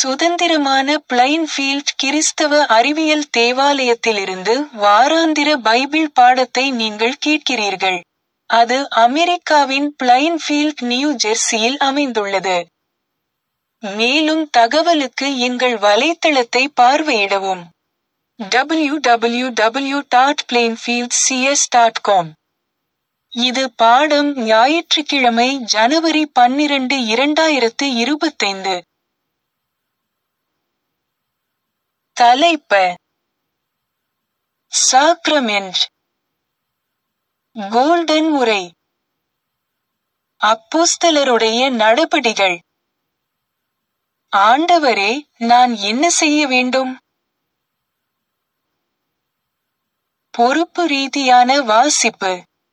சுதந்திரமான பிளைன்ஃபீல்ட் கிறிஸ்தவ அறிவியல் தேவாலயத்திலிருந்து வாராந்திர பைபிள் பாடத்தை நீங்கள் கேட்கிறீர்கள். அது அமெரிக்காவின் பிளைன்ஃபீல்ட் நியூ ஜெர்சியில் அமைந்துள்ளது. மேலும் தகவலுக்கு எங்கள் வலைத்தளத்தை பார்வையிடவும். www.plainfieldcs.com இது பாடம் ஞாயிற்றுக்கிழமை ஜனவரி பன்னிரண்டு இரண்டாயிரத்து இருபத்தைந்து. தலைப்ப சாக்ரமென்ட் கோல்டன் உரை அப்போஸ்தலருடைய நடபடிகள் ஆண்டவரே நான் என்ன செய்ய வேண்டும் பொறுப்பு ரீதியான வாசிப்பு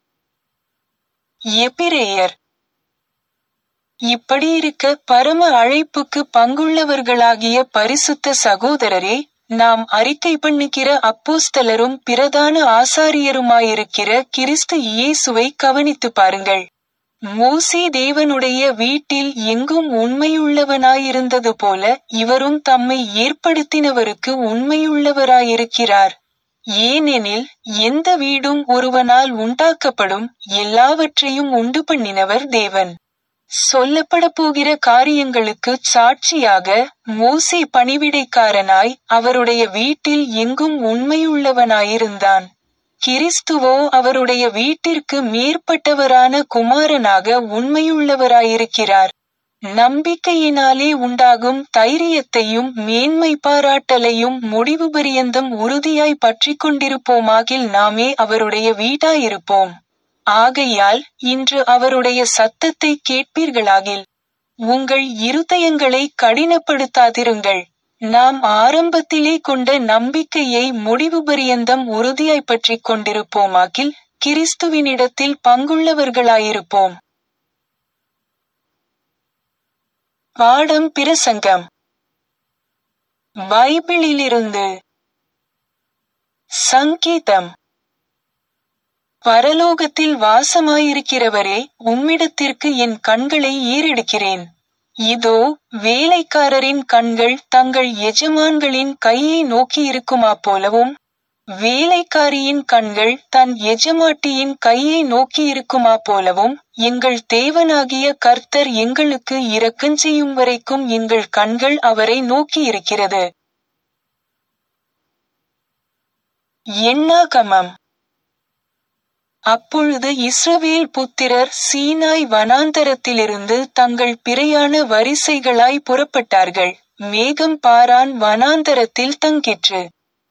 எபிரேயர் இப்படியிருக்க பரம அழைப்புக்கு பங்குள்ளவர்களாகிய பரிசுத்த சகோதரரே நாம் அறிக்கை பண்ணுகிற அப்போஸ்தலரும் பிரதான ஆசாரியருமாயிருக்கிற கிறிஸ்து இயேசுவை கவனித்துப் பாருங்கள் மோசே தேவனுடைய வீட்டில் எங்கும் உண்மையுள்ளவனாயிருந்தது போல இவரும் தம்மை ஏற்படுத்தினவருக்கு உண்மையுள்ளவராயிருக்கிறார் ஏனெனில் எந்த வீடும் ஒருவனால் உண்டாக்கப்படும் எல்லாவற்றையும் உண்டு பண்ணினவர் தேவன் சொல்லப்பட போகிற காரியங்களுக்குச் சாட்சியாக மோசே பணிவிடைக்காரனாய் அவருடைய வீட்டில் எங்கும் உண்மையுள்ளவனாயிருந்தான் கிறிஸ்துவோ அவருடைய வீட்டிற்கு மேற்பட்டவரான குமாரனாக உண்மையுள்ளவராயிருக்கிறார் நம்பிக்கையினாலே உண்டாகும் தைரியத்தையும் மேன்மை பாராட்டலையும் முடிவு பரியந்தம் உறுதியாய் பற்றிக் கொண்டிருப்போமாகில் நாமே அவருடைய வீடாயிருப்போம் ஆகையால் இன்று அவருடைய சத்தத்தை கேட்பீர்களாகில் உங்கள் இருதயங்களை கடினப்படுத்தாதிருங்கள் நாம் ஆரம்பத்திலே கொண்ட நம்பிக்கையை முடிவு பரியந்தம் உறுதியாய் பற்றிக் கொண்டிருப்போமாகில் கிறிஸ்துவினிடத்தில் பங்குள்ளவர்களாயிருப்போம் பாடம் பிரசங்கம் பைபிளிலிருந்து சங்கீதம் பரலோகத்தில் வாசமாயிருக்கிறவரே உம்மிடத்திற்கு என் கண்களை ஏறெடுக்கிறேன் இதோ வேலைக்காரரின் கண்கள் தங்கள் எஜமான்களின் கையை நோக்கியிருக்குமா போலவும் வேலைக்காரியின் கண்கள் தன் எஜமாட்டியின் கையை நோக்கியிருக்குமா போலவும் எங்கள் தேவனாகிய கர்த்தர் எங்களுக்கு இரக்கஞ்செய்யும் வரைக்கும் எங்கள் கண்கள் அவரை நோக்கியிருக்கிறது எண்ணாகமம் அப்பொழுது இஸ்ரவேல் புத்திரர் சீனாய் வனாந்தரத்திலிருந்து தங்கள் பிறையான வரிசைகளாய் புறப்பட்டார்கள் மேகம் பாரான் வனாந்தரத்தில் தங்கிற்று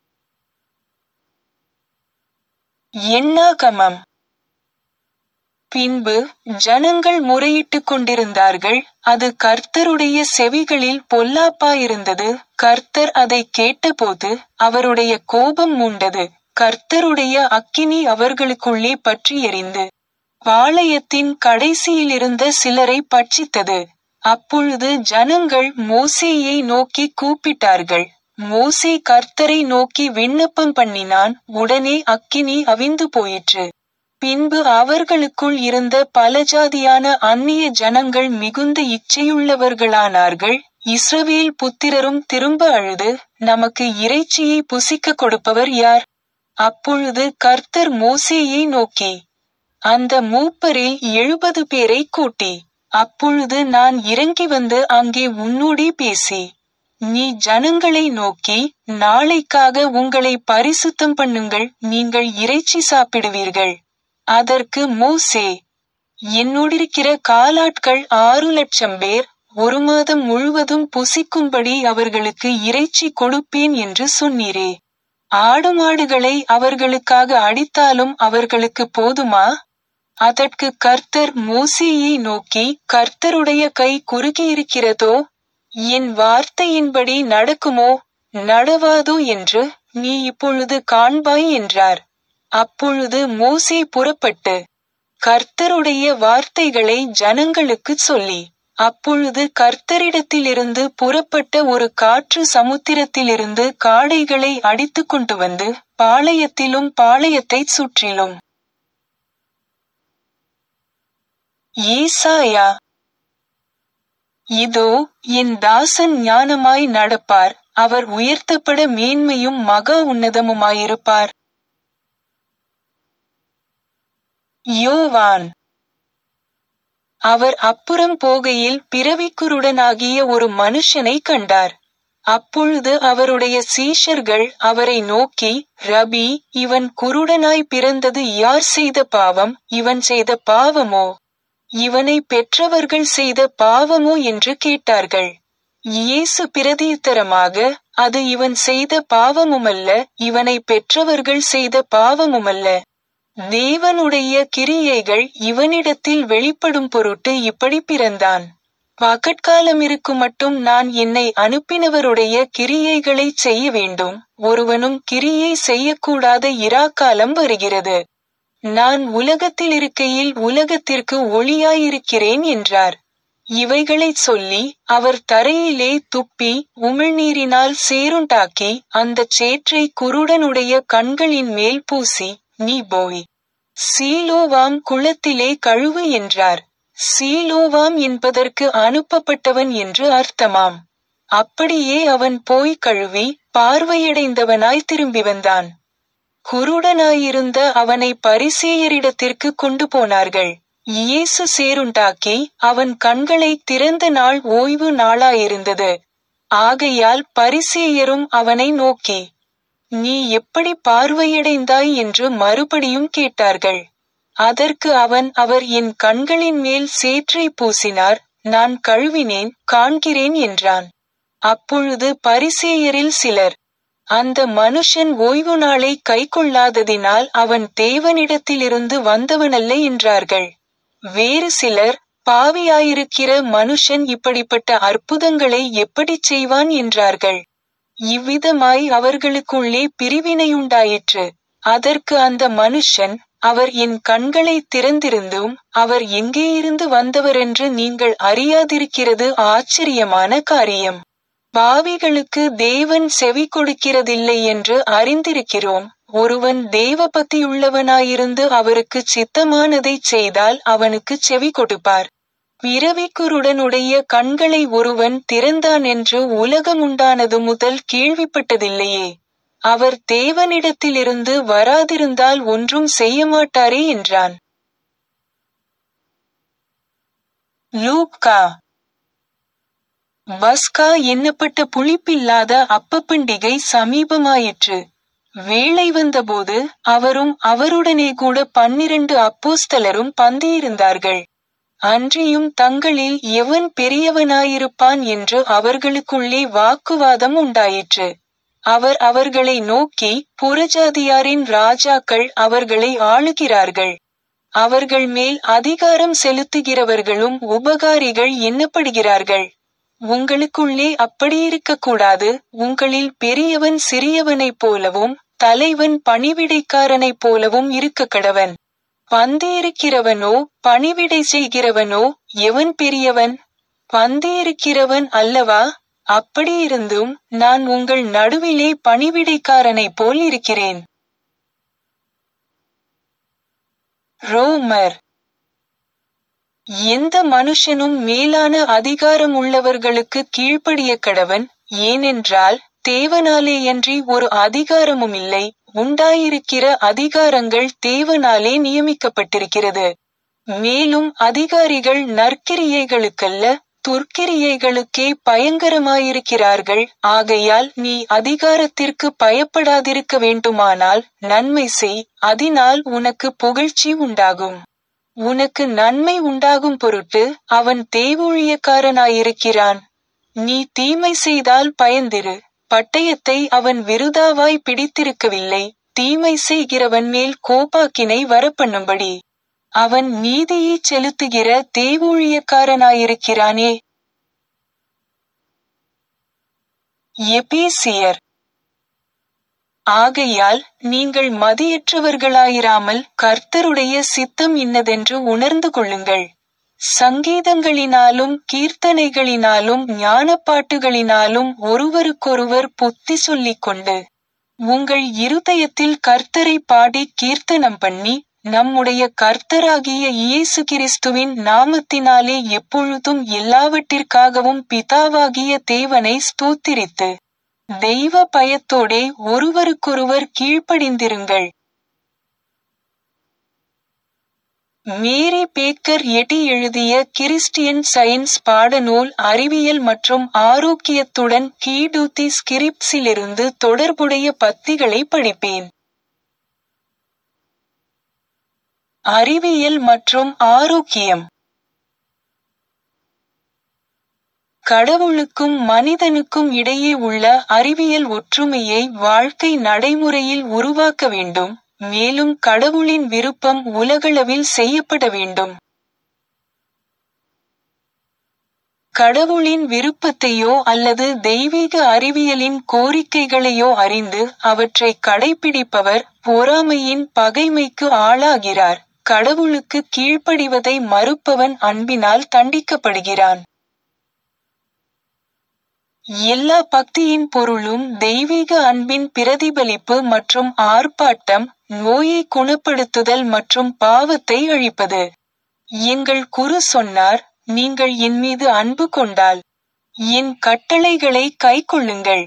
எண்ணாகமம் பின்பு ஜனங்கள் முறையிட்டுக் கொண்டிருந்தார்கள் அது கர்த்தருடைய செவிகளில் பொல்லாப்பாயிருந்தது கர்த்தர் அதை கேட்டபோது அவருடைய கோபம் மூண்டது கர்த்தருடைய அக்கினி அவர்களுக்குள்ளே பற்றி எரிந்து பாளையத்தின் கடைசியிலிருந்த சிலரை பட்சித்தது அப்பொழுது ஜனங்கள் மோசேயை நோக்கி கூப்பிட்டார்கள் மோசே கர்த்தரை நோக்கி விண்ணப்பம் பண்ணினான் உடனே அக்கினி அவிந்து போயிற்று பின்பு அவர்களுக்குள் இருந்த பலஜாதியான அந்நிய ஜனங்கள் மிகுந்த இச்சையுள்ளவர்களானார்கள் இஸ்ரவேல் புத்திரரும் திரும்ப அழுது நமக்கு இறைச்சியை புசிக்க கொடுப்பவர் யார் அப்பொழுது கர்த்தர் மோசேயை நோக்கி அந்த மூப்பரில் எழுபது பேரை கூட்டி அப்பொழுது நான் இறங்கி வந்து அங்கே உன்னோடே பேசி நீ ஜனங்களை நோக்கி நாளைக்காக உங்களை பரிசுத்தம் பண்ணுங்கள் நீங்கள் இறைச்சி சாப்பிடுவீர்கள் அதற்கு மோசே என்னோடிருக்கிற காலாட்கள் ஆறு லட்சம் பேர் ஒரு மாதம் முழுவதும் புசிக்கும்படி அவர்களுக்கு இறைச்சி கொடுப்பேன் என்று சொன்னீரே ஆடு மாடுகளை அவர்களுக்காக அடித்தாலும் அவர்களுக்கு போதுமா அதற்கு கர்த்தர் மோசேயை நோக்கி கர்த்தருடைய கை குறுகியிருக்கிறதோ என் வார்த்தையின்படி நடக்குமோ நடவாதோ என்று நீ இப்பொழுது காண்பாய் என்றார் அப்பொழுது மோசே புறப்பட்டு கர்த்தருடைய வார்த்தைகளை ஜனங்களுக்குச் சொல்லி அப்பொழுது கர்த்தரிடத்திலிருந்து புறப்பட்ட ஒரு காற்று சமுத்திரத்திலிருந்து காடைகளை அடித்துக் கொண்டு வந்து பாளையத்திலும் பாளையத்தைச் சுற்றிலும் ஏசாயா இதோ என் தாசன் ஞானமாய் நடப்பார் அவர் உயர்த்தப்பட மேன்மையும் மகா உன்னதமுமாயிருப்பார் யோவான் அவர் அப்புறம் போகையில் பிறவிக்குருடனாகிய ஒரு மனுஷனை கண்டார் அப்பொழுது அவருடைய சீஷர்கள் அவரை நோக்கி ரபி இவன் குருடனாய் பிறந்தது யார் செய்த பாவம் இவன் செய்த பாவமோ இவனை பெற்றவர்கள் செய்த பாவமோ என்று கேட்டார்கள் இயேசு பிரதியுத்தரமாக அது இவன் செய்த பாவமுமல்ல இவனை பெற்றவர்கள் செய்த பாவமுமல்ல தேவனுடைய கிரியைகள் இவனிடத்தில் வெளிப்படும் பொருட்டு இப்படி பிறந்தான் பகற்காலம் இருக்கும் மட்டும் நான் என்னை அனுப்பினவருடைய கிரியைகளைச் செய்ய வேண்டும் ஒருவனும் கிரியை செய்யக்கூடாத இராக்காலம் வருகிறது நான் உலகத்தில் இருக்கையில் உலகத்திற்கு ஒளியாயிருக்கிறேன் என்றார் இவைகளைச் சொல்லி அவர் தரையிலே துப்பி உமிழ்நீரினால் சேருண்டாக்கி அந்தச் சேற்றை குருடனுடைய கண்களின் மேல் பூசி நீ போய் சீலோவாம் குளத்திலே கழுவு என்றார் சீலோவாம் என்பதற்கு அனுப்பப்பட்டவன் என்று அர்த்தமாம் அப்படியே அவன் போய் கழுவி பார்வையடைந்தவனாய் திரும்பி வந்தான் குருடனாயிருந்த அவனை பரிசேயரிடத்திற்கு கொண்டு போனார்கள் இயேசு சேருண்டாக்கி அவன் கண்களை திறந்த நாள் ஓய்வு நாளாயிருந்தது ஆகையால் பரிசேயரும் அவனை நோக்கி நீ எப்படி பார்வையடைந்தாய் என்று மறுபடியும் கேட்டார்கள் அதற்கு அவன் அவர் என் கண்களின் மேல் சேற்றை பூசினார் நான் கழுவினேன் காண்கிறேன் என்றான் அப்பொழுது பரிசேயரில் சிலர் அந்த மனுஷன் ஓய்வு நாளை கைக்கொள்ளாததினால் அவன் தேவனிடத்திலிருந்து வந்தவனல்ல என்றார்கள் வேறு சிலர் பாவியாயிருக்கிற மனுஷன் இப்படிப்பட்ட அற்புதங்களை எப்படிச் செய்வான் என்றார்கள் இவ்விதமாய் அவர்களுக்குள்ளே பிரிவினையுண்டாயிற்று அதற்கு அந்த மனுஷன் அவர் என் கண்களை திறந்திருந்தும் அவர் எங்கேயிருந்து வந்தவரென்று நீங்கள் அறியாதிருக்கிறது ஆச்சரியமான காரியம் பாவிகளுக்கு தேவன் செவி கொடுக்கிறதில்லை என்று அறிந்திருக்கிறோம் ஒருவன் தேவபக்தியுள்ளவனாயிருந்து அவருக்கு சித்தமானதைச் செய்தால் அவனுக்கு செவி கொடுப்பார் பிறவிக்குருடனுடைய கண்களை ஒருவன் திறந்தான் என்று உலகம் உண்டானது முதல் கேள்விப்பட்டதில்லையே அவர் தேவனிடத்திலிருந்து வராதிருந்தால் ஒன்றும் செய்ய மாட்டாரே என்றான் லூக்கா பஸ்கா எண்ணப்பட்ட புளிப்பில்லாத அப்ப பண்டிகை சமீபமாயிற்று வேளை வந்தபோது அவரும் அவருடனே கூட பன்னிரண்டு அப்போஸ்தலரும் பந்தியிருந்தார்கள் அன்றியும் தங்களில் எவன் பெரியவனாயிருப்பான் என்று அவர்களுக்குள்ளே வாக்குவாதம் உண்டாயிற்று அவர் அவர்களை நோக்கி புறஜாதியாரின் ராஜாக்கள் அவர்களை ஆளுகிறார்கள் அவர்கள் மேல் அதிகாரம் செலுத்துகிறவர்களும் உபகாரிகள் எண்ணப்படுகிறார்கள் உங்களுக்குள்ளே அப்படியிருக்கக்கூடாது உங்களில் பெரியவன் சிறியவனைப் போலவும் தலைவன் பணிவிடைக்காரனைப் போலவும் இருக்க கடவன் பந்தியிருக்கிறவனோ பணிவிடை செய்கிறவனோ எவன் பெரியவன் பந்தியிருக்கிறவன் அல்லவா அப்படியிருந்தும் நான் உங்கள் நடுவிலே பணிவிடைக்காரனைப் போல் இருக்கிறேன் ரோமர் எந்த மனுஷனும் மேலான அதிகாரம் உள்ளவர்களுக்கு கீழ்ப்படிய கடவன் ஏனென்றால் தேவனாலேயன்றி ஒரு அதிகாரமும் இல்லை உண்டாயிருக்கிற அதிகாரங்கள் தேவனாலே நியமிக்கப்பட்டிருக்கிறது மேலும் அதிகாரிகள் நற்கிரியைகளுக்கல்ல துர்க்கிரியைகளுக்கே பயங்கரமாயிருக்கிறார்கள் ஆகையால் நீ அதிகாரத்திற்கு பயப்படாதிருக்க வேண்டுமானால் நன்மை செய் அதனால் உனக்கு புகழ்ச்சி உண்டாகும் உனக்கு நன்மை உண்டாகும் பொருட்டு அவன் தேவூழியக்காரனாயிருக்கிறான் நீ தீமை செய்தால் பயந்திரு பட்டயத்தை அவன் விருதாவாய் பிடித்திருக்கவில்லை தீமை செய்கிறவன் மேல் கோபாக்கினை வரப்பண்ணும்படி அவன் நீதியை செலுத்துகிற தேவூழியக்காரனாயிருக்கிறானே எபேசியர் ஆகையால் நீங்கள் மதியற்றவர்களாயிராமல் கர்த்தருடைய சித்தம் இன்னதென்று உணர்ந்து கொள்ளுங்கள் சங்கீதங்களினாலும் கீர்த்தனைகளினாலும் ஞானப்பாட்டுகளினாலும் ஒருவருக்கொருவர் புத்தி சொல்லிக் கொண்டு உங்கள் இருதயத்தில் கர்த்தரை பாடி கீர்த்தனம் பண்ணி நம்முடைய கர்த்தராகிய இயேசு கிறிஸ்துவின் நாமத்தினாலே எப்பொழுதும் எல்லாவற்றிற்காகவும் பிதாவாகிய தேவனை ஸ்தோத்திரித்து தெய்வ பயத்தோடே ஒருவருக்கொருவர் கீழ்ப்படிந்திருங்கள் மேரி பேக்கர் எட்டி எழுதிய கிறிஸ்டியன் சயின்ஸ் பாடநூல் அறிவியல் மற்றும் ஆரோக்கியத்துடன் கீடூத்தி ஸ்கிரிப்ஸிலிருந்து தொடர்புடைய பத்திகளை படிப்பேன் அறிவியல் மற்றும் ஆரோக்கியம் கடவுளுக்கும் மனிதனுக்கும் இடையே உள்ள அறிவியல் ஒற்றுமையை வாழ்க்கை நடைமுறையில் உருவாக்க வேண்டும் மேலும் கடவுளின் விருப்பம் உலகளவில் செய்யப்பட வேண்டும் கடவுளின் விருப்பத்தையோ அல்லது தெய்வீக அறிவியலின் கோரிக்கைகளையோ அறிந்து அவற்றை கடைபிடிப்பவர் பொறாமையின் பகைமைக்கு ஆளாகிறார் கடவுளுக்கு கீழ்ப்படிவதை மறுப்பவன் அன்பினால் தண்டிக்கப்படுகிறான் எல்லா பக்தியின் பொருளும் தெய்வீக அன்பின் பிரதிபலிப்பு மற்றும் ஆர்ப்பாட்டம் நோயை குணப்படுத்துதல் மற்றும் பாவத்தை அழிப்பது எங்கள் குரு சொன்னார் நீங்கள் என் மீது அன்பு கொண்டால் என் கட்டளைகளை கைக்கொள்ளுங்கள்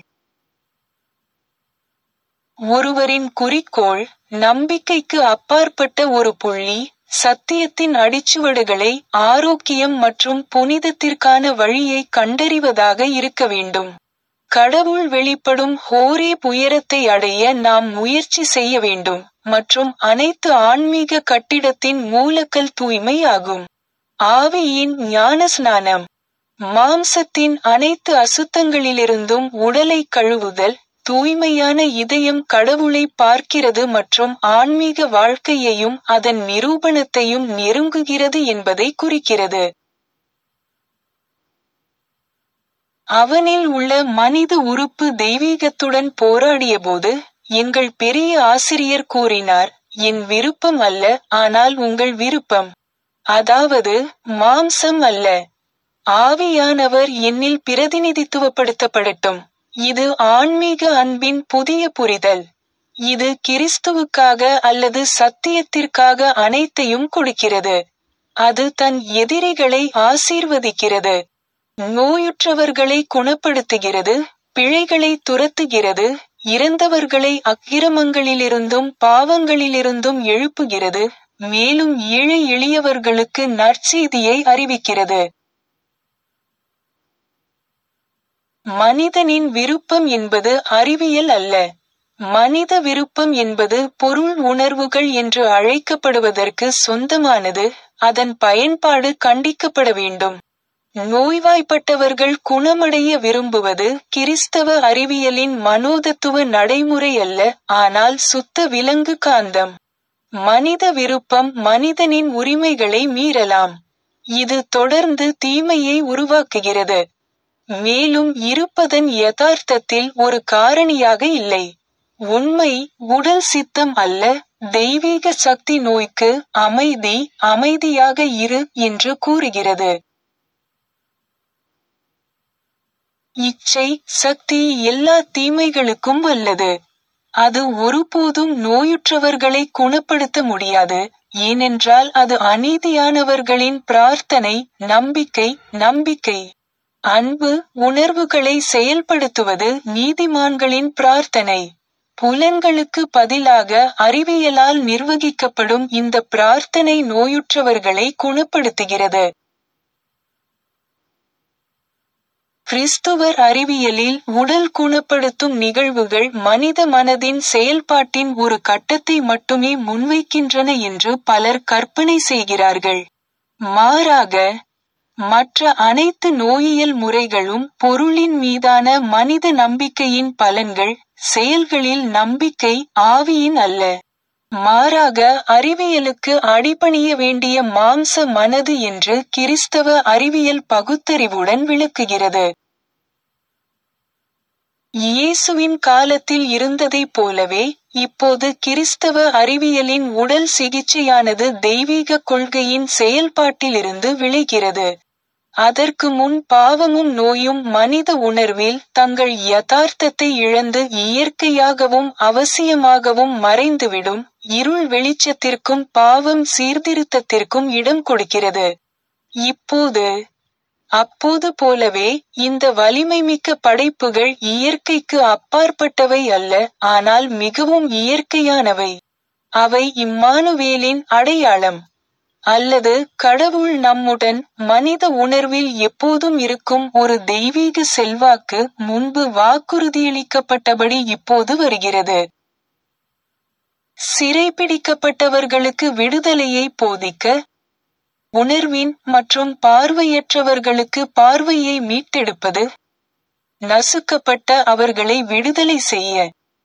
ஒருவரின் குறிக்கோள் நம்பிக்கைக்கு அப்பாற்பட்ட ஒரு புள்ளி சத்தியத்தின் அடிச்சுவடுகளை ஆரோக்கியம் மற்றும் புனிதத்திற்கான வழியை கண்டறிவதாக இருக்க வேண்டும் கடவுள் வெளிப்படும் ஹோரே புயரத்தை அடைய நாம் முயற்சி செய்ய வேண்டும் மற்றும் அனைத்து ஆன்மீக கட்டிடத்தின் மூலக்கல் தூய்மை ஆகும் ஆவியின் ஞானஸ்நானம் மாம்சத்தின் அனைத்து அசுத்தங்களிலிருந்தும் உடலை கழுவுதல் தூய்மையான இதயம் கடவுளை பார்க்கிறது மற்றும் ஆன்மீக வாழ்க்கையையும் அதன் நிரூபணத்தையும் நெருங்குகிறது என்பதை குறிக்கிறது அவனில் உள்ள மனித உறுப்பு தெய்வீகத்துடன் போராடியபோது எங்கள் பெரிய ஆசிரியர் கூறினார் என் விருப்பம் அல்ல ஆனால் உங்கள் விருப்பம் அதாவது மாம்சம் அல்ல ஆவியானவர் என்னில் பிரதிநிதித்துவப்படுத்தப்படட்டும் இது ஆன்மீக அன்பின் புதிய புரிதல் இது கிறிஸ்துவுக்காக அல்லது சத்தியத்திற்காக அனைத்தையும் கொடுக்கிறது அது தன் எதிரிகளை ஆசீர்வதிக்கிறது நோயுற்றவர்களை குணப்படுத்துகிறது பிழைகளை துரத்துகிறது இறந்தவர்களை அக்கிரமங்களிலிருந்தும் பாவங்களிலிருந்தும் எழுப்புகிறது மேலும் ஏழை எளியவர்களுக்கு நற்செய்தியை அறிவிக்கிறது மனிதனின் விருப்பம் என்பது அறிவியல் அல்ல மனித விருப்பம் என்பது பொருள் உணர்வுகள் என்று அழைக்கப்படுவதற்கு சொந்தமானது அதன் பயன்பாடு கண்டிக்கப்பட வேண்டும் நோய்வாய்ப்பட்டவர்கள் குணமடைய விரும்புவது கிறிஸ்தவ அறிவியலின் மனோதத்துவ நடைமுறை அல்ல ஆனால் சுத்த விலங்கு காந்தம் மனித விருப்பம் மனிதனின் உரிமைகளை மீறலாம் இது தொடர்ந்து தீமையை உருவாக்குகிறது மேலும் இருப்பதன் யதார்த்தத்தில் ஒரு காரணியாக இல்லை உண்மை உடல் சித்தம் அல்ல தெய்வீக சக்தி நோய்க்கு அமைதி அமைதியாக இரு என்று கூறுகிறது இச்சை சக்தி எல்லா தீமைகளுக்கும் வல்லது அது ஒருபோதும் நோயுற்றவர்களை குணப்படுத்த முடியாது ஏனென்றால் அது அநீதியானவர்களின் பிரார்த்தனை நம்பிக்கை நம்பிக்கை அன்பு உணர்வுகளை செயல்படுத்துவது நீதிமான்களின் பிரார்த்தனை புலன்களுக்கு பதிலாக அறிவியலால் நிர்வகிக்கப்படும் இந்த பிரார்த்தனை நோயுற்றவர்களை குணப்படுத்துகிறது கிறிஸ்துவர் அறிவியலில் உடல் குணப்படுத்தும் நிகழ்வுகள் மனித மனதின் செயல்பாட்டின் ஒரு கட்டத்தை மட்டுமே முன்வைக்கின்றன என்று பலர் கற்பனை செய்கிறார்கள் மாறாக மற்ற அனைத்து நோயியல் முறைகளும் பொருளின் மீதான மனித நம்பிக்கையின் பலன்கள் செயல்களில் நம்பிக்கை ஆவியின் அல்ல மாறாக அறிவியலுக்கு அடிபணிய வேண்டிய மாம்ச மனது என்று கிறிஸ்தவ அறிவியல் பகுத்தறிவுடன் விளக்குகிறது இயேசுவின் காலத்தில் இருந்ததைப் போலவே இப்போது கிறிஸ்தவ அறிவியலின் உடல் சிகிச்சையானது தெய்வீக கொள்கையின் செயல்பாட்டிலிருந்து விளைகிறது அதற்கு முன் பாவமும் நோயும் மனித உணர்வில் தங்கள் யதார்த்தத்தை இழந்து இயற்கையாகவும் அவசியமாகவும் மறைந்துவிடும் இருள் வெளிச்சத்திற்கும் பாவம் சீர்திருத்தத்திற்கும் இடம் கொடுக்கிறது இப்போது அப்போது போலவே இந்த வலிமைமிக்க படைப்புகள் இயற்கைக்கு அப்பாற்பட்டவை அல்ல ஆனால் மிகவும் இயற்கையானவை அவை இம்மானுவேலின் அடையாளம் அல்லது கடவுள் நம்முடன் மனித உணர்வில் எப்போதும் இருக்கும் ஒரு தெய்வீக செல்வாக்கு முன்பு வாக்குறுதியளிக்கப்பட்டபடி இப்போது வருகிறது சிறைபிடிக்கப்பட்டவர்களுக்கு விடுதலையை போதிக்க உணர்வின் மற்றும் பார்வையற்றவர்களுக்கு பார்வையை மீட்டெடுப்பது நசுக்கப்பட்ட அவர்களை விடுதலை செய்ய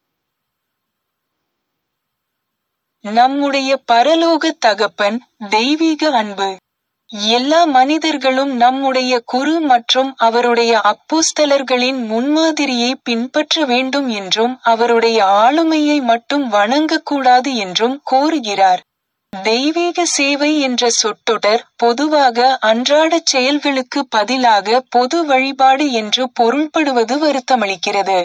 நம்முடைய பரலோக தகப்பன் தெய்வீக அன்பு எல்லா மனிதர்களும் நம்முடைய குரு மற்றும் அவருடைய அப்போஸ்தலர்களின் முன்மாதிரியை பின்பற்ற வேண்டும் என்றும் அவருடைய ஆளுமையை மட்டும் வணங்கக்கூடாது என்றும் கோருகிறார் தெய்வீக சேவை என்ற சொற்றொடர் பொதுவாக அன்றாடச் செயல்களுக்கு பதிலாக பொது வழிபாடு என்று பொருள்படுவது வருத்தமளிக்கிறது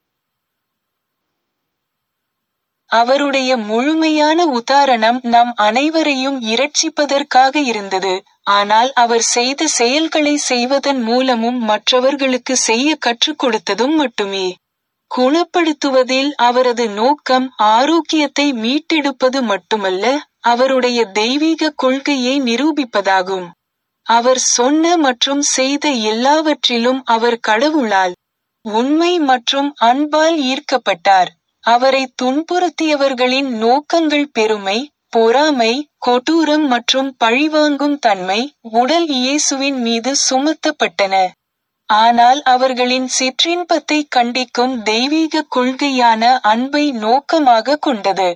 அவருடைய முழுமையான உதாரணம் நம் அனைவரையும் இரட்சிப்பதற்காக இருந்தது ஆனால் அவர் செய்த செயல்களை செய்வதன் மூலமும் மற்றவர்களுக்கு செய்ய கற்றுக் கொடுத்ததும் மட்டுமே குணப்படுத்துவதில் அவரது நோக்கம் ஆரோக்கியத்தை மீட்டெடுப்பது மட்டுமல்ல அவருடைய தெய்வீக கொள்கையை நிரூபிப்பதாகும் அவர் சொன்ன மற்றும் செய்த எல்லாவற்றிலும் அவர் கடவுளால் உண்மை மற்றும் அன்பால் ஈர்க்கப்பட்டார் அவரை துன்புறுத்தியவர்களின் நோக்கங்கள் பெருமை பொறாமை கொடூரம் மற்றும் பழிவாங்கும் தன்மை உடல் இயேசுவின் மீது சுமத்தப்பட்டன ஆனால் அவர்களின் சிற்றின்பத்தை கண்டிக்கும் தெய்வீக கொள்கையான அன்பை நோக்கமாக கொண்டது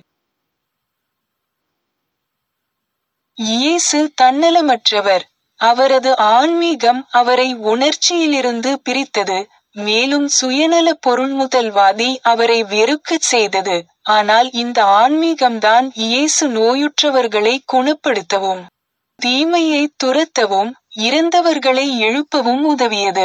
இயேசு தன்னலமற்றவர் அவரது ஆன்மீகம் அவரை உணர்ச்சியிலிருந்து பிரித்தது மேலும் சுயநல பொருள்முதல்வாதி அவரை வெறுக்கச் செய்தது ஆனால் இந்த ஆன்மீகம்தான் இயேசு நோயுற்றவர்களை குணப்படுத்தவும் தீமையை துரத்தவும் இறந்தவர்களை எழுப்பவும் உதவியது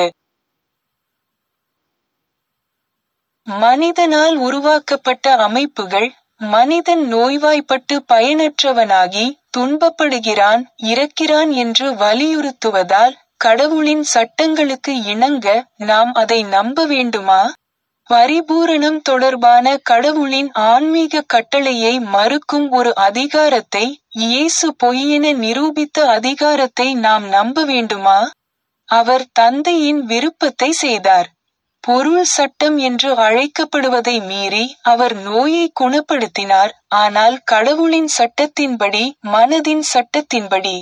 மனிதனால் உருவாக்கப்பட்ட அமைப்புகள் மனிதன் நோய்வாய்ப்பட்டு பயனற்றவனாகி துன்பப்படுகிறான் இறக்கிறான் என்று வலியுறுத்துவதால் கடவுளின் சட்டங்களுக்கு இணங்க நாம் அதை நம்ப வேண்டுமா பரிபூரணம் தொடர்பான கடவுளின் ஆன்மீக கட்டளையை மறுக்கும் ஒரு அதிகாரத்தை இயேசு பொய்யென நிரூபித்த அதிகாரத்தை நாம் நம்ப வேண்டுமா அவர் தந்தையின் விருப்பத்தை செய்தார் பொருள் சட்டம் என்று அழைக்கப்படுவதை மீறி அவர் நோயை குணப்படுத்தினார் ஆனால் கடவுளின் சட்டத்தின்படி மனதின் சட்டத்தின்படி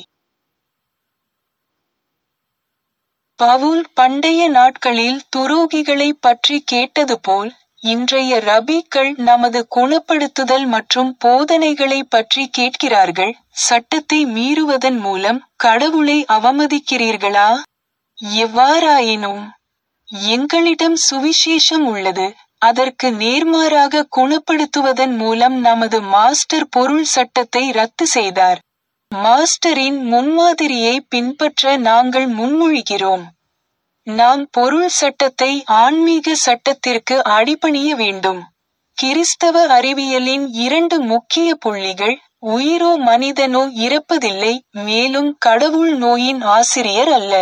பவுல் பண்டைய நாட்களில் துரோகிகளை பற்றி கேட்டது போல் இன்றைய ரபிக்கள் நமது குணப்படுத்துதல் மற்றும் போதனைகளை பற்றி கேட்கிறார்கள் சட்டத்தை மீறுவதன் மூலம் கடவுளை அவமதிக்கிறீர்களா எவ்வாறாயினும் எங்களிடம் சுவிசேஷம் உள்ளது அதற்கு நேர்மாறாக குணப்படுத்துவதன் மூலம் நமது மாஸ்டர் பொருள் சட்டத்தை ரத்து செய்தார் மாஸ்டரின் முன்மாதிரியை பின்பற்ற நாங்கள் முன்மொழிகிறோம் நாம் பொருள் சட்டத்தை ஆன்மீக சட்டத்திற்கு அடிபணிய வேண்டும் கிறிஸ்தவ அறிவியலின் இரண்டு முக்கிய புள்ளிகள் உயிரோ மனிதனோ இறப்பதில்லை மேலும் கடவுள் நோயின் ஆசிரியர் அல்ல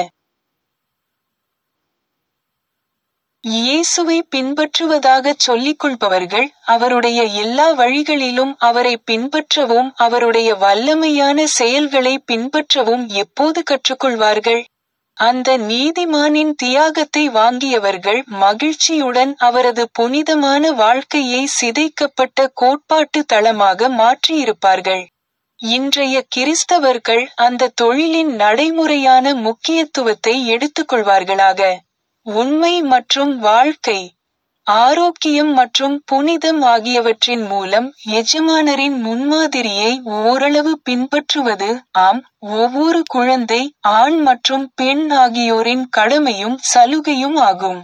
இயேசுவை பின்பற்றுவதாகச் சொல்லிக் கொள்பவர்கள் அவருடைய எல்லா வழிகளிலும் அவரை பின்பற்றவும் அவருடைய வல்லமையான செயல்களை பின்பற்றவும் எப்போது கற்றுக்கொள்வார்கள் அந்த நீதிமானின் தியாகத்தை வாங்கியவர்கள் மகிழ்ச்சியுடன் அவரது புனிதமான வாழ்க்கையை சிதைக்கப்பட்ட கோட்பாட்டு தளமாக மாற்றியிருப்பார்கள் இன்றைய கிறிஸ்தவர்கள் அந்த தொழிலின் நடைமுறையான முக்கியத்துவத்தை எடுத்துக்கொள்வார்களாக உண்மை மற்றும் வாழ்க்கை ஆரோக்கியம் மற்றும் புனிதம் ஆகியவற்றின் மூலம் எஜமானரின் முன்மாதிரியை ஓரளவு பின்பற்றுவது ஆம் ஒவ்வொரு குழந்தை ஆண் மற்றும் பெண் ஆகியோரின் கடமையும் சலுகையும் ஆகும்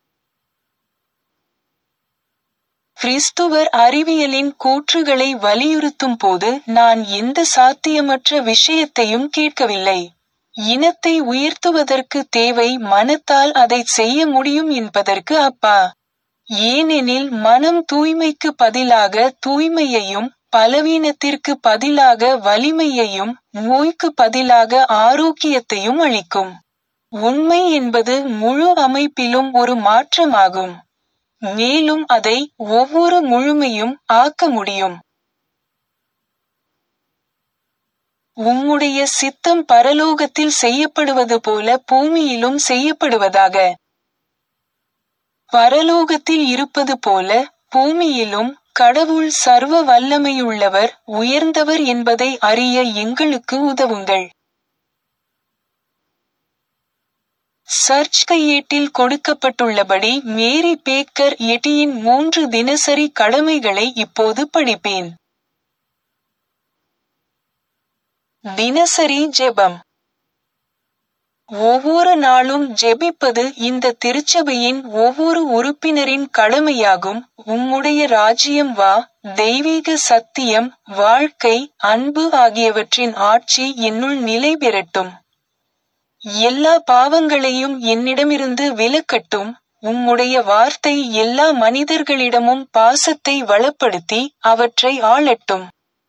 கிறிஸ்துவர் அறிவியலின் கூற்றுகளை வலியுறுத்தும் போது நான் எந்த சாத்தியமற்ற விஷயத்தையும் கேட்கவில்லை இனத்தை உயர்த்துவதற்கு தேவை மனத்தால் அதை செய்ய முடியும் என்பதற்கு அப்பா ஏனெனில் மனம் தூய்மைக்கு பதிலாக தூய்மையையும் பலவீனத்திற்கு பதிலாக வலிமையையும் நோய்க்கு பதிலாக ஆரோக்கியத்தையும் அளிக்கும் உண்மை என்பது முழு அமைப்பிலும் ஒரு மாற்றமாகும் மேலும் அதை ஒவ்வொரு முழுமையும் ஆக்க முடியும் உம்முடைய சித்தம் பரலோகத்தில் செய்யப்படுவது போல பூமியிலும் செய்யப்படுவதாக பரலோகத்தில் இருப்பது போல பூமியிலும் கடவுள் சர்வ வல்லமையுள்ளவர் உயர்ந்தவர் என்பதை அறிய எங்களுக்கு உதவுங்கள் சர்ச் கையேட்டில் கொடுக்கப்பட்டுள்ளபடி மேரி பேக்கர் எட்டியின் மூன்று தினசரி கடமைகளை இப்போது படிப்பேன் தினசரி ஜெபம் ஒவ்வொரு நாளும் ஜெபிப்பது இந்த திருச்சபையின் ஒவ்வொரு உறுப்பினரின் கடமையாகும் உம்முடைய ராஜ்யம் வா தெய்வீக சத்தியம் வாழ்க்கை அன்பு ஆகியவற்றின் ஆட்சி என்னுள் நிலை பெறட்டும் எல்லா பாவங்களையும் என்னிடமிருந்து விலக்கட்டும் உம்முடைய வார்த்தை எல்லா மனிதர்களிடமும் பாசத்தை வளப்படுத்தி அவற்றை ஆளட்டும்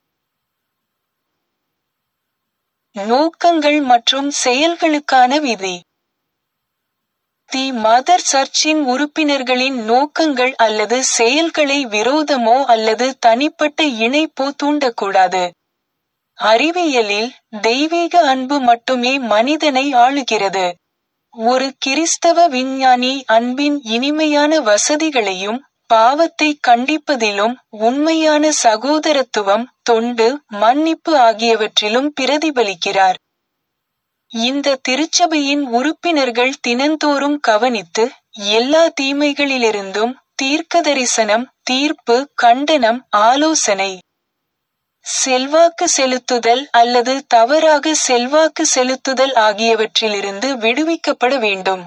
நோக்கங்கள் மற்றும் செயல்களுக்கான விதி தி மதர் சர்ச்சின் உறுப்பினர்களின் நோக்கங்கள் அல்லது செயல்களை விரோதமோ அல்லது தனிப்பட்ட இணைப்போ தூண்டக்கூடாது அறிவியலில் தெய்வீக அன்பு மட்டுமே மனிதனை ஆளுகிறது ஒரு கிறிஸ்தவ விஞ்ஞானி அன்பின் இனிமையான வசதிகளையும் பாவத்தை கண்டிப்பதிலும் உண்மையான சகோதரத்துவம் தொண்டு மன்னிப்பு ஆகியவற்றிலும் பிரதிபலிக்கிறார் இந்த திருச்சபையின் உறுப்பினர்கள் தினந்தோறும் கவனித்து எல்லா தீமைகளிலிருந்தும் தீர்க்கதரிசனம் தீர்ப்பு கண்டனம் ஆலோசனை செல்வாக்கு செலுத்துதல் அல்லது தவறாக செல்வாக்கு செலுத்துதல் ஆகியவற்றிலிருந்து விடுவிக்கப்பட வேண்டும்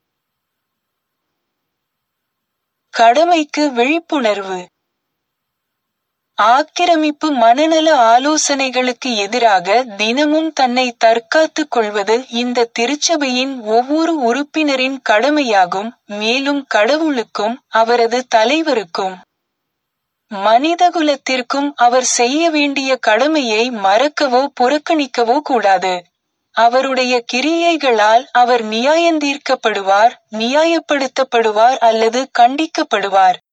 கடமைக்கு விழிப்புணர்வு ஆக்கிரமிப்பு மனநல ஆலோசனைகளுக்கு எதிராக தினமும் தன்னை தற்காத்துக் கொள்வது இந்த திருச்சபையின் ஒவ்வொரு உறுப்பினரின் கடமையாகும் மேலும் கடவுளுக்கும் அவரது தலைவருக்கும் மனிதகுலத்திற்கும் அவர் செய்ய வேண்டிய கடமையை மறக்கவோ புறக்கணிக்கவோ கூடாது அவருடைய கிரியைகளால் அவர் நியாயந்தீர்க்கப்படுவார் நியாயப்படுத்தப்படுவார் அல்லது கண்டிக்கப்படுவார்